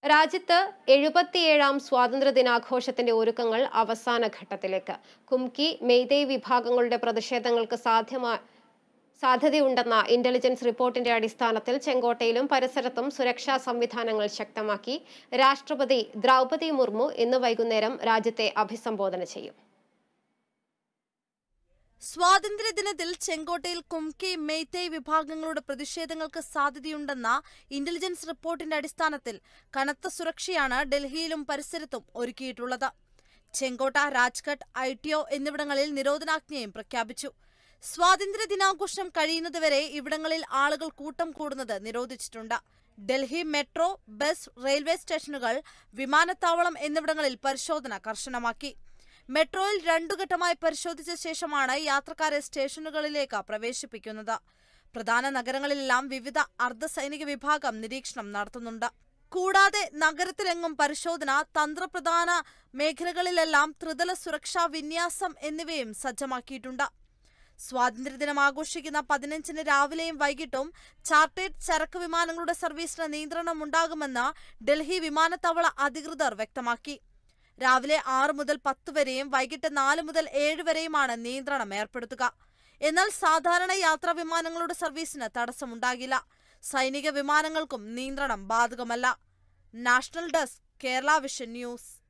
രാജ്യത്ത് എഴുപത്തിയേഴാം സ്വാതന്ത്ര്യ ദിനാഘോഷത്തിന്റെ ഒരുക്കങ്ങൾ അവസാന ഘട്ടത്തിലേക്ക് കുംകി മെയ്തേയ് വിഭാഗങ്ങളുടെ പ്രതിഷേധങ്ങൾക്ക് സാധ്യമാ സാധ്യതയുണ്ടെന്ന ഇന്റലിജൻസ് റിപ്പോർട്ടിന്റെ അടിസ്ഥാനത്തിൽ ചെങ്കോട്ടയിലും പരിസരത്തും സുരക്ഷാ സംവിധാനങ്ങൾ ശക്തമാക്കി രാഷ്ട്രപതി ദ്രൗപദി മുർമു ഇന്ന് വൈകുന്നേരം രാജ്യത്തെ അഭിസംബോധന ചെയ്യും സ്വാതന്ത്ര്യദിനത്തിൽ ചെങ്കോട്ടയിൽ കുംകി മെയ്തേയ് വിഭാഗങ്ങളുടെ പ്രതിഷേധങ്ങൾക്ക് സാധ്യതയുണ്ടെന്ന ഇന്റലിജൻസ് റിപ്പോർട്ടിന്റെ അടിസ്ഥാനത്തിൽ കനത്ത സുരക്ഷയാണ് ഡൽഹിയിലും പരിസരത്തും ഒരുക്കിയിട്ടുള്ളത് ചെങ്കോട്ട രാജ്ഘട്ട് ഐ ടി ഒ എന്നിവിടങ്ങളിൽ നിരോധനാജ്ഞയും പ്രഖ്യാപിച്ചു സ്വാതന്ത്ര്യ ദിനാഘോഷം കഴിയുന്നതുവരെ ഇവിടങ്ങളിൽ ആളുകൾ കൂട്ടം കൂടുന്നത് നിരോധിച്ചിട്ടുണ്ട് ഡൽഹി മെട്രോ ബസ് റെയിൽവേ സ്റ്റേഷനുകൾ വിമാനത്താവളം എന്നിവിടങ്ങളിൽ പരിശോധന കർശനമാക്കി മെട്രോയിൽ രണ്ടു ഘട്ടമായി പരിശോധിച്ച ശേഷമാണ് യാത്രക്കാരെ സ്റ്റേഷനുകളിലേക്ക് പ്രവേശിപ്പിക്കുന്നത് പ്രധാന നഗരങ്ങളിലെല്ലാം വിവിധ അർദ്ധസൈനിക വിഭാഗം നിരീക്ഷണം നടത്തുന്നുണ്ട് കൂടാതെ നഗരത്തിലെങ്ങും പരിശോധന തന്ത്രപ്രധാന മേഖലകളിലെല്ലാം ത്രിതല സുരക്ഷാ വിന്യാസം എന്നിവയും സജ്ജമാക്കിയിട്ടുണ്ട് സ്വാതന്ത്ര്യദിനം ആഘോഷിക്കുന്ന പതിനഞ്ചിന് രാവിലെയും വൈകിട്ടും ചാർട്ടേഡ് ചരക്ക് വിമാനങ്ങളുടെ സർവീസിന് നിയന്ത്രണം ഉണ്ടാകുമെന്ന് ഡൽഹി വിമാനത്താവള അധികൃതർ വ്യക്തമാക്കി രാവിലെ ആറ് മുതൽ പത്ത് വരെയും വൈകിട്ട് നാല് മുതൽ ഏഴ് വരെയുമാണ് നിയന്ത്രണം ഏർപ്പെടുത്തുക എന്നാൽ സാധാരണ യാത്രാ വിമാനങ്ങളുടെ സർവീസിന് തടസ്സമുണ്ടാകില്ല സൈനിക വിമാനങ്ങൾക്കും നിയന്ത്രണം ബാധകമല്ല national desk Kerala vision news